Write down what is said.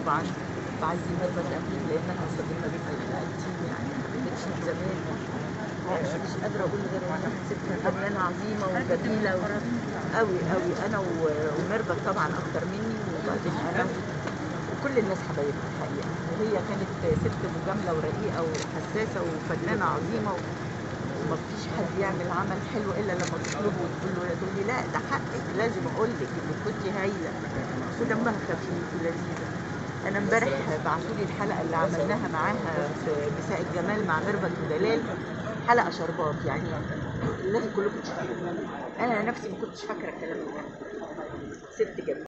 طبعا بعزي ميرفت اكيد لانها صديقه جدا لعائلتي يعني حبيبتي من زمان آه، مش قادره اقول غير انها ست فنانه عظيمه وجميله قوي قوي انا و- وميرفت طبعا اكتر مني وبعدين انا وكل الناس حبايبها الحقيقه وهي كانت ست مجامله ورقيقه وحساسه وفنانه عظيمه وما فيش حد يعمل عمل حلو الا لما تطلبه وتقول له تقول لي لا ده حقك لازم اقول لك انك كنت هايله ودمها خفيف ولذيذه انا امبارح بعتوا لي الحلقه اللي عملناها معاها في مساء الجمال مع ميرفت ودلال حلقه شربات يعني لازم كلكم تشوفوها انا نفسي ما كنتش فاكره الكلام ده ست جميله